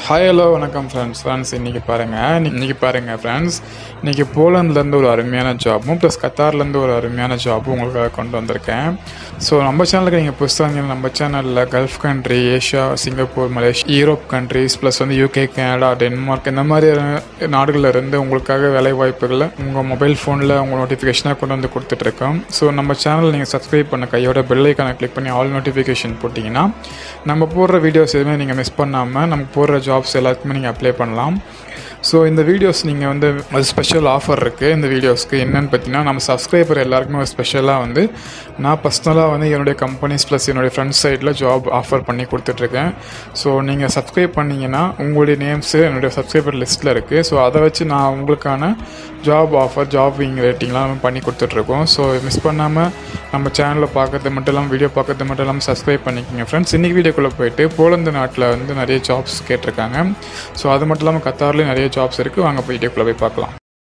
hi hello வணக்கம் friends friends இன்றைக்கி பாருங்கள் இன்றைக்கி பாருங்கள் ஃப்ரெண்ட்ஸ் இன்றைக்கி போலந்துலேருந்து ஒரு அருமையான ஜாபும் ப்ளஸ் கத்தார்லேருந்து ஒரு அருமையான ஜாபும் உங்களுக்காக கொண்டு வந்திருக்கேன் ஸோ நம்ம சேனலுக்கு நீங்கள் புதுசாக நம்ம சேனலில் Gulf country Asia Singapore Malaysia Europe countries plus வந்து யூகே கனடா டென்மார்க் இந்த மாதிரி நாடுகளில் இருந்து உங்களுக்காக வேலை வாய்ப்புகளை உங்கள் மொபைல் ஃபோனில் உங்கள் நோட்டிஃபிகேஷனாக கொண்டு வந்து கொடுத்துட்ருக்கோம் ஸோ நம்ம சேனல் நீங்கள் சப்ஸ்கிரைப் பண்ண கையோட பெல் ஐக்கானை கிளிக் பண்ணி ஆல் நோட்டிஃபிகேஷன் போட்டிங்கன்னா நம்ம போடுற வீடியோஸ் எதுவுமே நீங்கள் மிஸ் பண்ணாமல் நம்ம போடுற ஜாப்ஸ் எல்லாத்துக்குமே நீங்கள் அப்ளை பண்ணலாம் ஸோ இந்த வீடியோஸ் நீங்கள் வந்து ஒரு ஸ்பெஷல் ஆஃபர் இருக்குது இந்த வீடியோஸ்க்கு என்னென்னு பார்த்தீங்கன்னா நம்ம சப்ஸ்கிரைபர் எல்லாருக்குமே ஒரு ஸ்பெஷலாக வந்து நான் பர்சனலாக வந்து என்னுடைய கம்பெனிஸ் ப்ளஸ் என்னுடைய ஃப்ரெண்ட்ஸ் சைடில் ஜாப் ஆஃபர் பண்ணி கொடுத்துட்ருக்கேன் ஸோ நீங்கள் சப்ஸ்கிரைப் பண்ணிங்கன்னா உங்களுடைய நேம்ஸு என்னுடைய சப்ஸ்கிரைபர் லிஸ்ட்டில் இருக்குது ஸோ அதை வச்சு நான் உங்களுக்கான ஜாப் ஆஃபர் ஜாபிங் ரேட்டிங்லாம் நம்ம பண்ணி கொடுத்துட்ருக்கோம் ஸோ மிஸ் பண்ணாமல் நம்ம சேனலில் பார்க்கறது மட்டும் இல்லாமல் வீடியோ பார்க்கறது மட்டும் இல்லாமல் சப்ஸ்கிரைப் பண்ணிக்கோங்க ஃப்ரெண்ட்ஸ் இன்றைக்கி வீடியோக்குள்ளே போயிட்டு போலந்து நாட்டில் வந்து நிறைய ஜாப்ஸ் கேட்டிருக்காங்க ஸோ அது மட்டும் இல்லாமல் கத்தார்லேயும் நிறைய ஜாப்ஸ் இருக்குது வாங்க போய் வீடியோக்குள்ளே போய் பார்க்கலாம்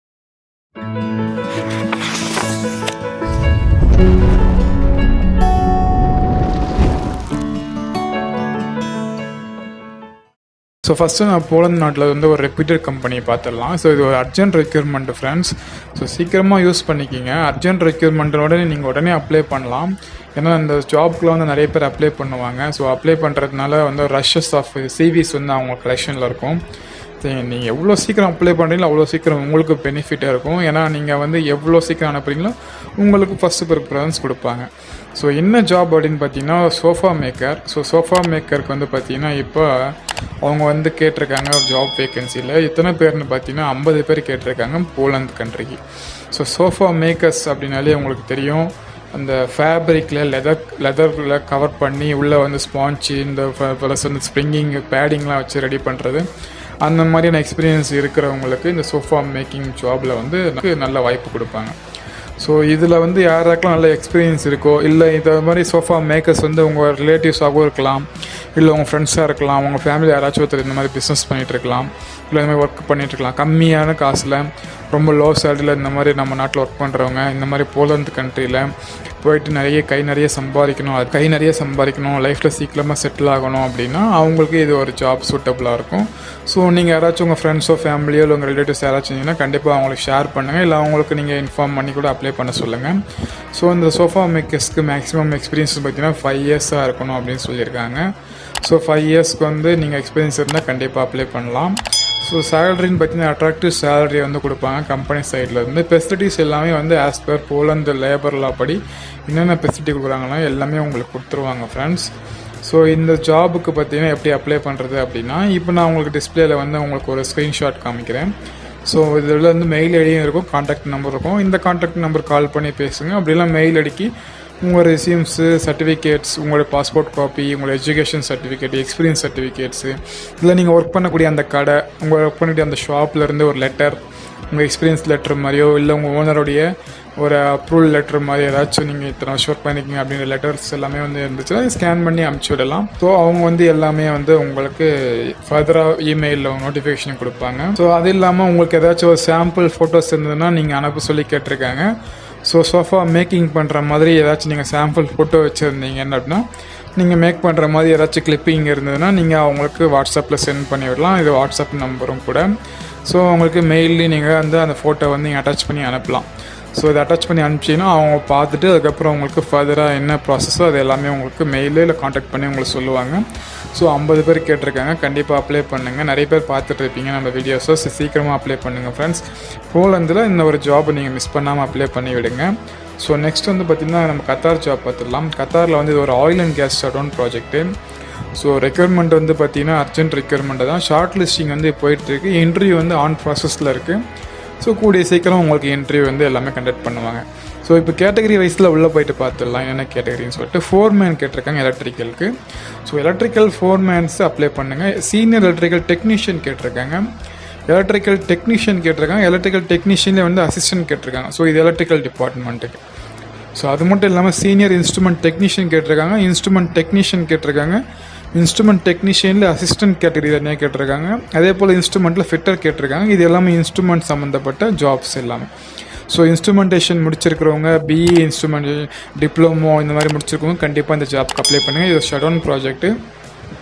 ஸோ ஃபஸ்ட்டு நான் போலந்து நாட்டில் வந்து ஒரு ரெப்யூட்டட் கம்பெனியை பார்த்துடலாம் ஸோ இது ஒரு அர்ஜென்ட் ரெக்யூர்மெண்ட் ஃப்ரெண்ட்ஸ் ஸோ சீக்கிரமாக யூஸ் பண்ணிக்கிங்க அர்ஜென்ட் ரெக்யூர்மெண்ட்டோட நீங்கள் உடனே அப்ளை பண்ணலாம் ஏன்னா இந்த ஜாப்க்குள்ள வந்து நிறைய பேர் அப்ளை பண்ணுவாங்க ஸோ அப்ளை பண்ணுறதுனால வந்து ரஷ்ஷஸ் ஆஃப் சிவிஸ் வந்து அவங்க கலெக்ஷனில் இருக்கும் நீங்கள் எவ்வளோ சீக்கிரம் அப்ளை பண்ணுறீங்களோ அவ்வளோ சீக்கிரம் உங்களுக்கு பெனிஃபிட்டாக இருக்கும் ஏன்னா நீங்கள் வந்து எவ்வளோ சீக்கிரம் அனுப்புறீங்களோ உங்களுக்கு ஃபஸ்ட்டு ப்ரிஃபரன்ஸ் கொடுப்பாங்க ஸோ என்ன ஜாப் அப்படின்னு பார்த்தீங்கன்னா சோஃபா மேக்கர் ஸோ சோஃபா மேக்கருக்கு வந்து பார்த்தீங்கன்னா இப்போ அவங்க வந்து கேட்டிருக்காங்க ஒரு ஜாப் வேகன்சியில் எத்தனை பேர்னு பார்த்தீங்கன்னா ஐம்பது பேர் கேட்டிருக்காங்க போலந்து கண்ட்ரிக்கு ஸோ சோஃபா மேக்கர்ஸ் அப்படின்னாலே உங்களுக்கு தெரியும் அந்த ஃபேப்ரிக்கில் லெதர் லெதரில் கவர் பண்ணி உள்ளே வந்து ஸ்பாஞ்சு இந்த ப்ளஸ் வந்து ஸ்ப்ரிங்கிங் பேடிங்லாம் வச்சு ரெடி பண்ணுறது அந்த மாதிரியான எக்ஸ்பீரியன்ஸ் இருக்கிறவங்களுக்கு இந்த சோஃபா மேக்கிங் ஜாபில் வந்து நல்ல வாய்ப்பு கொடுப்பாங்க ஸோ இதில் வந்து யாராக்கெல்லாம் நல்ல எக்ஸ்பீரியன்ஸ் இருக்கோ இல்லை இந்த மாதிரி சோஃபா மேக்கர்ஸ் வந்து உங்கள் ரிலேட்டிவ்ஸாகவும் இருக்கலாம் இல்லை உங்கள் ஃப்ரெண்ட்ஸாக இருக்கலாம் உங்கள் ஃபேமிலி யாராச்சும் ஒருத்தர் இந்த மாதிரி பிஸ்னஸ் பண்ணிகிட்டு இருக்கலாம் இல்லை இந்த மாதிரி ஒர்க் பண்ணிகிட்டு இருக்கலாம் கம்மியான காசில் ரொம்ப லோ சேலரியில் இந்த மாதிரி நம்ம நாட்டில் ஒர்க் பண்ணுறவங்க இந்த மாதிரி போலந்து கண்ட்ரியில் போயிட்டு நிறைய கை நிறைய சம்பாதிக்கணும் அது கை நிறைய சம்பாதிக்கணும் லைஃப்பில் சீக்கிரமாக செட்டில் ஆகணும் அப்படின்னா அவங்களுக்கு இது ஒரு ஜாப் சூட்டபுளாக இருக்கும் ஸோ நீங்கள் யாராச்சும் உங்கள் ஃப்ரெண்ட்ஸோ ஃபேமிலியோ இல்லை உங்கள் ரிலேட்டிவ்ஸ் யாராச்சும் இருந்தீங்கன்னா கண்டிப்பாக அவங்களுக்கு ஷேர் பண்ணுங்கள் இல்லை அவங்களுக்கு நீங்கள் இன்ஃபார்ம் பண்ணி கூட அப்ளை பண்ண சொல்லுங்கள் ஸோ இந்த சோஃபா மேக்கர்ஸ்க்கு மேக்ஸிமம் எக்ஸ்பீரியன்ஸ் பார்த்தீங்கன்னா ஃபைவ் இயர்ஸாக இருக்கணும் அப்படின்னு சொல்லியிருக்காங்க ஸோ ஃபைவ் இயர்ஸ்க்கு வந்து நீங்கள் எக்ஸ்பீரியன்ஸ் இருந்தால் கண்டிப்பாக அப்ளை பண்ணலாம் ஸோ சேலரின்னு பார்த்தீங்கன்னா அட்ராக்டிவ் சேலரி வந்து கொடுப்பாங்க கம்பெனி சைட்லேருந்து ஃபெசிலிட்டிஸ் எல்லாமே வந்து as per Poland labour law படி என்னென்ன ஃபெசிலிட்டி கொடுக்குறாங்கன்னா எல்லாமே உங்களுக்கு கொடுத்துருவாங்க ஃப்ரெண்ட்ஸ் ஸோ இந்த ஜாபுக்கு பார்த்தீங்கன்னா எப்படி அப்ளை பண்ணுறது அப்படின்னா இப்போ நான் உங்களுக்கு டிஸ்பிளேல வந்து உங்களுக்கு ஒரு ஸ்க்ரீன்ஷாட் காமிக்கிறேன் ஸோ இதில் வந்து மெயில் ஐடியும் இருக்கும் காண்டாக்ட் நம்பர் இருக்கும் இந்த காண்டாக்ட் நம்பர் கால் பண்ணி பேசுங்க அப்படிலாம் மெயில் ஐடிக்கு உங்கள் ரெசியூம்ஸு சர்டிஃபிகேட்ஸ் உங்களோட பாஸ்போர்ட் காப்பி உங்களோட எஜுகேஷன் சர்டிஃபிகேட் எக்ஸ்பீரியன்ஸ் சர்டிஃபிகேட்ஸு இல்லை நீங்கள் ஒர்க் பண்ணக்கூடிய அந்த கடை உங்கள் ஒர்க் பண்ணக்கூடிய அந்த ஷாப்லேருந்து ஒரு லெட்டர் உங்கள் எக்ஸ்பீரியன்ஸ் லெட்டர் மாதிரியோ இல்லை உங்கள் ஓனருடைய ஒரு அப்ரூவல் லெட்டர் மாதிரி ஏதாச்சும் நீங்கள் இத்தனை வருஷம் ஒர்க் பண்ணிக்கிங்க அப்படின்ற லெட்டர்ஸ் எல்லாமே வந்து இருந்துச்சுன்னா ஸ்கேன் பண்ணி அமுச்சு விடலாம் ஸோ அவங்க வந்து எல்லாமே வந்து உங்களுக்கு ஃபர்தராக இமெயிலில் நோட்டிஃபிகேஷன் கொடுப்பாங்க ஸோ அது இல்லாமல் உங்களுக்கு ஏதாச்சும் ஒரு சாம்பிள் ஃபோட்டோஸ் இருந்ததுன்னா நீங்கள் அனுப்ப சொல்லி கேட்டிருக்காங்க ஸோ சோஃபா மேக்கிங் பண்ணுற மாதிரி ஏதாச்சும் நீங்கள் சாம்பிள் ஃபோட்டோ வச்சுருந்தீங்க அப்படின்னா நீங்கள் மேக் பண்ணுற மாதிரி ஏதாச்சும் கிளிப்பிங் இருந்ததுன்னா நீங்கள் அவங்களுக்கு வாட்ஸ்அப்பில் சென்ட் பண்ணி விடலாம் இது வாட்ஸ்அப் நம்பரும் கூட ஸோ உங்களுக்கு மெயிலையும் நீங்கள் வந்து அந்த ஃபோட்டோ வந்து நீங்கள் அட்டாச் பண்ணி அனுப்பலாம் ஸோ இதை அட்டாச் பண்ணி அனுப்பிச்சிங்கன்னா அவங்க பார்த்துட்டு அதுக்கப்புறம் உங்களுக்கு ஃபர்தராக என்ன ப்ராசஸோ அது எல்லாமே உங்களுக்கு மெயிலு இல்லை காண்டாக்ட் பண்ணி உங்களுக்கு சொல்லுவாங்க ஸோ ஐம்பது பேர் கேட்டிருக்காங்க கண்டிப்பாக அப்ளை பண்ணுங்கள் நிறைய பேர் பார்த்துட்டு இருப்பீங்க நம்ம வீடியோஸோ சீக்கிரமாக அப்ளை பண்ணுங்கள் ஃப்ரெண்ட்ஸ் போலந்தில் இந்த ஒரு ஜாப் நீங்கள் மிஸ் பண்ணாமல் அப்ளை பண்ணி விடுங்க ஸோ நெக்ஸ்ட் வந்து பார்த்திங்கன்னா நம்ம கத்தார் ஜாப் பார்த்துடலாம் கத்தாரில் வந்து இது ஒரு oil and gas shutdown project so requirement வந்து பார்த்திங்கன்னா அர்ஜென்ட் ரெக்யர்மெண்ட்டு தான் ஷார்ட் லிஸ்டிங் வந்து போயிட்டுருக்கு இன்டர்வியூ வந்து ஆன் ப்ராசஸில் இருக்குது ஸோ கூடிய சீக்கிரம் உங்களுக்கு இன்டர்வியூ வந்து எல்லாமே கண்டக்ட் பண்ணுவாங்க ஸோ இப்போ கேட்டகரி வைஸில் உள்ளே போயிட்டு பார்த்துடலாம் என்ன கேட்டகரின்னு சொல்லிட்டு ஃபோர் மேன் கேட்டிருக்காங்க எலக்ட்ரிக்கலுக்கு so electrical foremans apply பண்ணுங்கள் சீனியர் எலக்ட்ரிக்கல் டெக்னீஷியன் கேட்டிருக்காங்க எலக்ட்ரிக்கல் டெக்னீஷியன் கேட்டிருக்காங்க எலக்ட்ரிக்கல் டெக்னீஷியனில் வந்து அசிஸ்டன்ட் கேட்டிருக்காங்க ஸோ இது எலக்ட்ரிக்கல் டிபார்ட்மெண்ட்டுக்கு ஸோ அது மட்டும் இல்லாமல் சீனியர் இன்ஸ்ட்ருமெண்ட் டெக்னீஷியன் கேட்டிருக்காங்க இன்ஸ்ட்ருமெண்ட் டெக்னீஷியன் கேட்டிருக்காங்க இன்ஸ்ட்ருமெண்ட் டெக்னீஷியனில் அசிஸ்டன்ட் கேட்டகரி தனியாக கேட்டிருக்காங்க அதே போல் இன்ஸ்ட்ருமெண்ட்டில் ஃபிட்டர் கேட்டிருக்காங்க இது எல்லாமே இன்ஸ்ட்ருமெண்ட் சம்மந்தப்பட்ட ஜாப்ஸ் எல்லாமே ஸோ இன்ஸ்ட்ருமெண்டேஷன் முடிச்சிருக்கிறவங்க பிஇ இன்ஸ்ட்ருமெண்ட் டிப்ளமோ இந்த மாதிரி முடிச்சிருக்கவங்க கண்டிப்பாக இந்த ஜாப்க்கு அப்ளை பண்ணுங்கள் இது shutdown project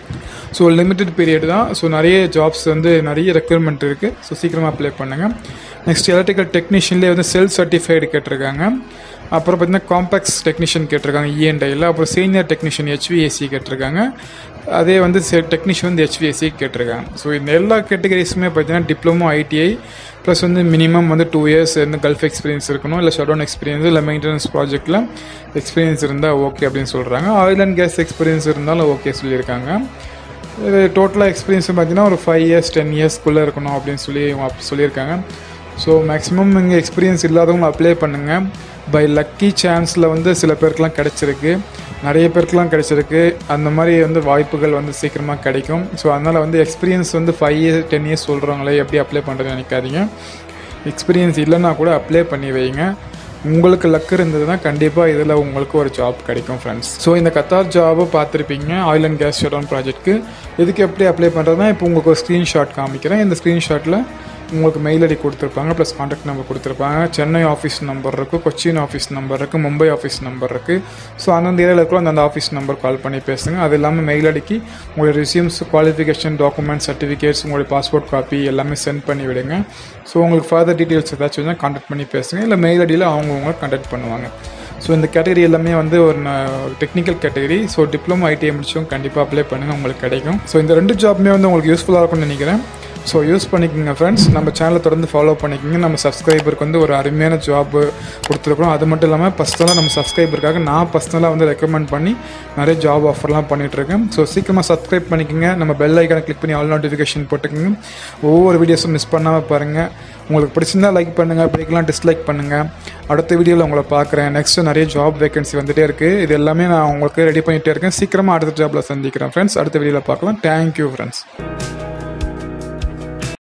so limited period தான் ஸோ நிறைய ஜாப்ஸ் வந்து நிறைய ரெக்யர்மெண்ட் இருக்குது ஸோ சீக்கிரமாக அப்ளை பண்ணுங்கள் நெக்ஸ்ட் எலக்ட்ரிக்கல் டெக்னீஷியன்லேயே வந்து செல்ஃப் சர்டிஃபைடு கேட்டிருக்காங்க அப்புறம் பார்த்தீங்கன்னா காம்பாக்ஸ் டெக்னீஷியன் கேட்டிருக்காங்க இஎன்டையில் அப்புறம் சீனியர் டெக்னீஷியன் ஹெச்விஏசி கேட்டிருக்காங்க அதே வந்து டெக்னீஷியன் வந்து ஹெச்விஎஸ்சி கேட்டிருக்காங்க ஸோ இந்த எல்லா கேட்டகரிஸுமே பார்த்தீங்கன்னா டிப்ளமோ ஐடிஐ ப்ளஸ் வந்து மினிமம் வந்து டூ இயர்ஸ் வந்து கல்ஃப் எக்ஸ்பீரியன்ஸ் இருக்கணும் இல்லை ஷட்டவுன் எக்ஸ்பீரியன்ஸ் இல்லை மெயின்டெனன்ஸ் ப்ராஜெக்ட்டில் எக்ஸ்பீரியன்ஸ் இருந்தால் ஓகே அப்படின்னு சொல்கிறாங்க ஆயில் அண்ட் கேஸ் எக்ஸ்பீரியன்ஸ் இருந்தாலும் ஓகே சொல்லியிருக்காங்க இது டோட்டலாக எக்ஸ்பீரியன்ஸ் பார்த்தீங்கன்னா ஒரு ஃபைவ் இயர்ஸ் டென் இயர்ஸ்க்குள்ளே இருக்கணும் அப்படின்னு சொல்லி இவங்க அப்படி சொல்லியிருக்காங்க ஸோ மேக்ஸிமம் இங்கே எக்ஸ்பீரியன்ஸ் இல்லாதவங்க அப்ளை பண்ணுங்கள் பை லக்கி சான்ஸில் வந்து சில பேருக்குலாம் கிடச்சிருக்கு நிறைய பேருக்குலாம் கிடச்சிருக்கு அந்த மாதிரி வந்து வாய்ப்புகள் வந்து சீக்கிரமாக கிடைக்கும் ஸோ அதனால் வந்து எக்ஸ்பீரியன்ஸ் வந்து ஃபைவ் இயர்ஸ் டென் இயர்ஸ் சொல்கிறவங்களே எப்படி அப்ளை பண்ணுறதுன்னு நினைக்காதீங்க எக்ஸ்பீரியன்ஸ் இல்லைன்னா கூட அப்ளை பண்ணி வைங்க உங்களுக்கு லக் இருந்ததுன்னா கண்டிப்பாக இதில் உங்களுக்கு ஒரு ஜாப் கிடைக்கும் ஃப்ரெண்ட்ஸ் ஸோ இந்த கத்தார் ஜாபை பார்த்துருப்பீங்க ஆயில் அண்ட் கேஸ் ஷட் ப்ராஜெக்ட்க்கு இதுக்கு எப்படி அப்ளை பண்ணுறதுனா இப்போ உங்களுக்கு ஒரு ஸ்க்ரீன்ஷாட் காமிக்கிறேன் இந்த ஸ்க்ரீன்ஷாட்டில் உங்களுக்கு மெயில் ஐடி கொடுத்துருப்பாங்க ப்ளஸ் காண்டாக்ட் நம்பர் கொடுத்துருப்பாங்க சென்னை ஆஃபீஸ் நம்பர் இருக்குது கொச்சின் ஆஃபீஸ் நம்பர் இருக்குது மும்பை ஆஃபீஸ் நம்பர் இருக்குது ஸோ அந்தந்த ஏரியாவில் இருக்கிற அந்தந்த ஆஃபீஸ் நம்பர் கால் பண்ணி பேசுங்க அது இல்லாமல் மெயில் ஐடிக்கு உங்களுடைய ரிசியூம்ஸ் குவாலிஃபிகேஷன் டாக்குமெண்ட் சர்டிஃபிகேட்ஸ் உங்களுடைய பாஸ்போர்ட் காப்பி எல்லாமே சென்ட் பண்ணி விடுங்க ஸோ உங்களுக்கு ஃபர்தர் டீட்டெயில்ஸ் ஏதாச்சும் இருந்தால் காண்டாக்ட் பண்ணி பேசுங்க இல்லை மெயில் ஐடியில் அவங்க உங்களை காண்டாக்ட் பண்ணுவாங்க ஸோ இந்த கேட்டகரி எல்லாமே வந்து ஒரு technical category so diploma ITI முடிச்சும் கண்டிப்பாக அப்ளை பண்ணுங்கள் உங்களுக்கு கிடைக்கும் ஸோ இந்த ரெண்டு ஜாப்புமே வந்து உங்களுக்கு யூஸ்ஃபுல்லாக இருக்கும்னு நினைக்கிறேன் ஸோ யூஸ் பண்ணிக்கோங்க ஃப்ரெண்ட்ஸ் நம்ம சேனலை தொடர்ந்து ஃபாலோ பண்ணிக்கோங்க நம்ம சப்ஸ்கிரைபருக்கு வந்து ஒரு அருமையான ஜாப் கொடுத்துருக்குறோம் அது மட்டும் இல்லாமல் பர்சனலாக நம்ம சப்ஸ்கிரைபருக்காக நான் பர்சனலாக வந்து ரெக்கமெண்ட் பண்ணி நிறைய ஜாப் ஆஃபர்லாம் பண்ணிகிட்ருக்கேன் ஸோ சீக்கிரமாக சப்ஸ்கிரைப் பண்ணிக்கோங்க நம்ம பெல் ஐக்கானை கிளிக் பண்ணி ஆல் நோட்டிஃபிகேஷன் போட்டுக்கோங்க ஒவ்வொரு வீடியோஸும் மிஸ் பண்ணாமல் பாருங்கள் உங்களுக்கு பிடிச்சிருந்தா லைக் பண்ணுங்கள் பிடிக்கலாம் டிஸ்லைக் பண்ணுங்கள் அடுத்த வீடியோவில் உங்களை பார்க்குறேன் நெக்ஸ்ட்டு நிறைய ஜாப் வேகன்சி வந்துகிட்டே இருக்குது இது எல்லாமே நான் உங்களுக்கு ரெடி பண்ணிகிட்டே இருக்கேன் சீக்கிரமாக அடுத்த ஜாப்பில் சந்திக்கிறேன் ஃப்ரெண்ட்ஸ் அடுத்த வீடியோவில் பார்க்கலாம் தேங்க்யூ ஃப்ரெண்ட்ஸ்